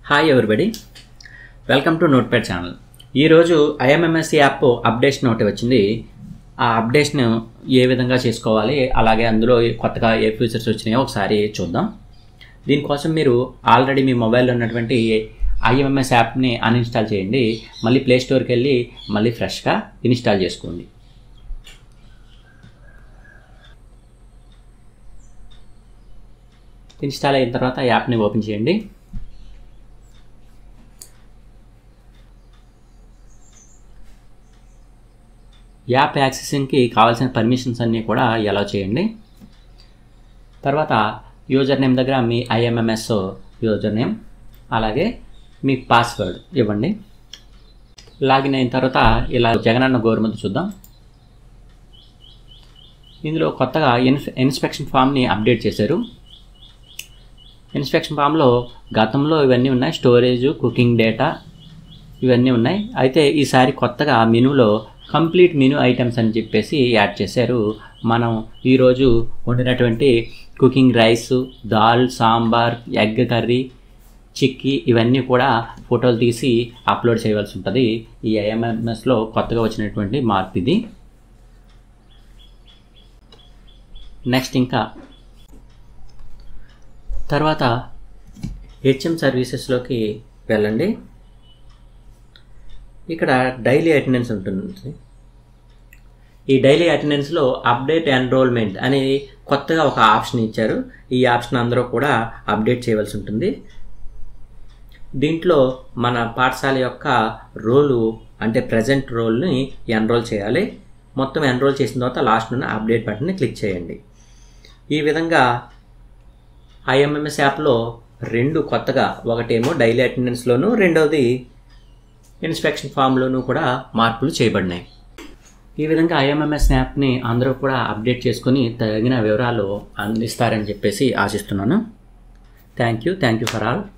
hi everybody welcome to Notepad channel ఈరోజు IMMS app updation ఒకటి వచ్చింది ఆ అప్డేషన్ ఏ విధంగా చేసుకోవాలి అలాగే అందులో కొత్తగా ఏ ఫీచర్స్ వచ్చినాయో ఒకసారి చూద్దాం దీనికోసం మీరు ఆల్రెడీ మీ మొబైల్లో ఉన్నటువంటి ఐఎంఎంఎస్ యాప్ని అన్ఇన్స్టాల్ చేయండి మళ్ళీ ప్లే స్టోర్కి వెళ్ళి మళ్ళీ ఫ్రెష్గా ఇన్స్టాల్ చేసుకోండి ఇన్స్టాల్ అయిన తర్వాత యాప్ని ఓపెన్ చేయండి యాప్ యాక్సెసింగ్కి కావాల్సిన పర్మిషన్స్ అన్నీ కూడా ఎలా చేయండి తర్వాత యూజర్ నేమ్ దగ్గర మీ ఐఎంఎంఎస్ యూజర్ నేమ్ అలాగే మీ పాస్వర్డ్ ఇవ్వండి లాగిన్ అయిన తర్వాత ఇలా జగనన్న గోరుముద్ద చూద్దాం ఇందులో కొత్తగా ఇన్స్ ఇన్స్పెక్షన్ ఫామ్ని అప్డేట్ చేశారు ఇన్స్పెక్షన్ ఫామ్లో గతంలో ఇవన్నీ ఉన్నాయి స్టోరేజ్ కుకింగ్ డేటా ఇవన్నీ ఉన్నాయి అయితే ఈసారి కొత్తగా మెనూలో కంప్లీట్ మెనూ ఐటమ్స్ అని చెప్పేసి యాడ్ చేశారు మనం ఈరోజు వండినటువంటి cooking rice dal sambar egg curry chikki ఇవన్నీ కూడా ఫోటోలు తీసి అప్లోడ్ చేయవలసి ఉంటుంది ఈ ఐఎంఎంఎస్లో కొత్తగా వచ్చినటువంటి మార్పు ఇది నెక్స్ట్ ఇంకా తర్వాత హెచ్ఎం సర్వీసెస్లోకి వెళ్ళండి ఇక్కడ డైలీ అటెండెన్స్ ఉంటుంది ఈ డైలీ అటెండెన్స్లో అప్డేట్ ఎన్రోల్మెంట్ అనేది కొత్తగా ఒక ఆప్షన్ ఇచ్చారు ఈ ఆప్షన్ అందరూ కూడా అప్డేట్ చేయవలసి ఉంటుంది దీంట్లో మన పాఠశాల యొక్క రోలు అంటే ప్రజెంట్ రోల్ని ఎన్రోల్ చేయాలి మొత్తం ఎన్రోల్ చేసిన తర్వాత లాస్ట్ ఉన్న అప్డేట్ బటన్ని క్లిక్ చేయండి ఈ విధంగా ఐఎంఎంఎస్ యాప్లో రెండు కొత్తగా ఒకటేమో డైలీ అటెండెన్స్లోను రెండవది ఇన్స్పెక్షన్ ఫామ్లోనూ కూడా మార్పులు చేయబడినాయి ఈ విధంగా ఐఎంఎంఎస్ యాప్ని అందరూ కూడా అప్డేట్ చేసుకొని తగిన వివరాలు అందిస్తారని చెప్పేసి ఆశిస్తున్నాను thank you thank you for all